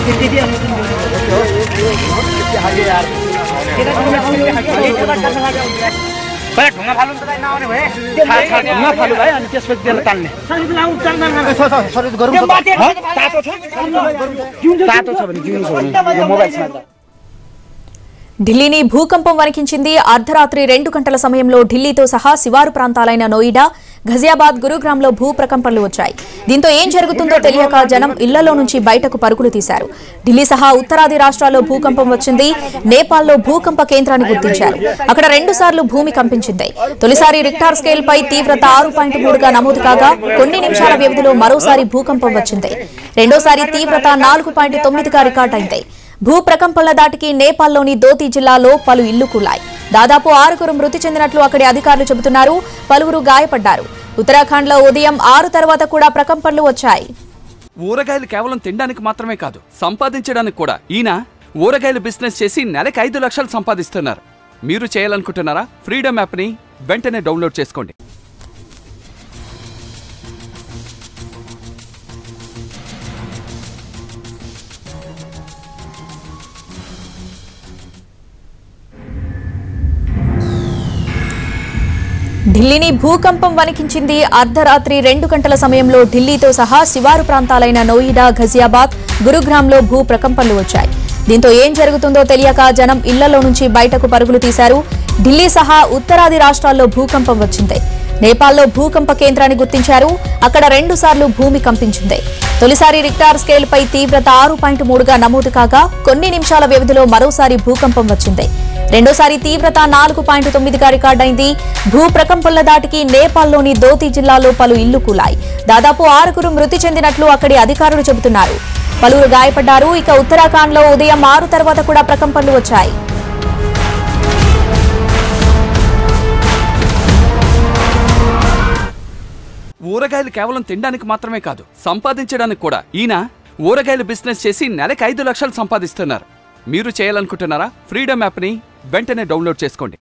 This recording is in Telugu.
पहिला ढुङ्गा फाल्नु त भाइ नआउने भए ढुङ्गा फाल्नु भयो अनि त्यसपछि त्यसलाई तान्ने तातो छ तातो छ भने जिउनु छ भने यो मोबाइल छ ఢిల్లీని భూకంపం వణికించింది అర్ధరాత్రి రెండు గంటల సమయంలో ఢిల్లీతో సహా శివారు ప్రాంతాలైన నోయిడా ఘజియాబాద్ గురుగ్రామ్లో భూ ప్రకంపనలు వచ్చాయి దీంతో ఏం జరుగుతుందో తెలియక జనం ఇళ్లలో నుంచి బయటకు పరుగులు తీశారు ఢిల్లీ సహా ఉత్తరాది రాష్ట్రాల్లో భూకంపం వచ్చింది నేపాల్లో భూకంప కేంద్రాన్ని గుర్తించారు అక్కడ రెండు సార్లు భూమి కంపించింది తొలిసారి రిక్టార్ స్కేల్ పై తీవ్రత ఆరు పాయింట్ మూడుగా నమోదు కాగా కొన్ని నిమిషాల వ్యవధిలో మరోసారి భూకంపం వచ్చింది రెండోసారి తీవ్రత నాలుగు పాయింట్ తొమ్మిదిగా రికార్డైంది భూ ప్రకంపనల దాటికి నేపాల్లోని దోతి జిల్లాలో పలు ఇళ్లు కూలాయి దాదాపు ఆరుగురు మృతి చెందినట్లు అక్కడి అధికారులు చెబుతున్నారు పలువురు గాయపడ్డారు ఉత్తరాఖండ్లో ఉదయం ఆరు తర్వాత కూడా ప్రకంపనలు వచ్చాయి ఊరగాయలు కేవలం తినడానికి మాత్రమే కాదు సంపాదించడానికి కూడా ఈయన ఊరగాయలు బిజినెస్ చేసి నెలకి ఐదు లక్షలు సంపాదిస్తున్నారు మీరు చేయాలనుకుంటున్నారా ఫ్రీడమ్ యాప్ని వెంటనే డౌన్లోడ్ చేసుకోండి ఢిల్లీని భూకంపం వణికించింది అర్ధరాత్రి రెండు గంటల సమయంలో ఢిల్లీతో సహా శివారు ప్రాంతాలైన నోయిడా ఘజియాబాద్ గురుగ్రామ్లో భూ ప్రకంపనలు వచ్చాయి దీంతో ఏం జరుగుతుందో తెలియక జనం ఇళ్లలో నుంచి బయటకు పరుగులు తీశారు ఢిల్లీ సహా ఉత్తరాది రాష్ట్రాల్లో భూకంపం వచ్చింది నేపాల్లో భూకంప కేంద్రాన్ని గుర్తించారు అక్కడ రెండు సార్లు భూమి కంపించింది తొలిసారి రిక్టార్ స్కేల్ పై తీవ్రత ఆరు పాయింట్ మూడుగా నమోదు కాగా కొన్ని నిమిషాల వ్యవధిలో మరోసారి భూకంపం వచ్చింది రెండోసారి తీవ్రత నాలుగు పాయింట్ తొమ్మిదిగా రికార్డైంది భూ ప్రకంపనల దాటికి నేపాల్లోని దోతి జిల్లాలో పలు ఇళ్లు కూలాయి దాదాపు ఆరుగురు మృతి చెందినట్లు అక్కడి అధికారులు చెబుతున్నారు పలువురు గాయపడ్డారు ఇక ఉత్తరాఖండ్లో ఉదయం ఆరు తర్వాత కూడా ప్రకంపనలు వచ్చాయి ఊరగాయలు కేవలం తినడానికి మాత్రమే కాదు సంపాదించడానికి కూడా ఈయన ఊరగాయలు బిజినెస్ చేసి నెలకి ఐదు లక్షలు సంపాదిస్తున్నారు మీరు చేయాలనుకుంటున్నారా ఫ్రీడమ్ యాప్ని వెంటనే డౌన్లోడ్ చేసుకోండి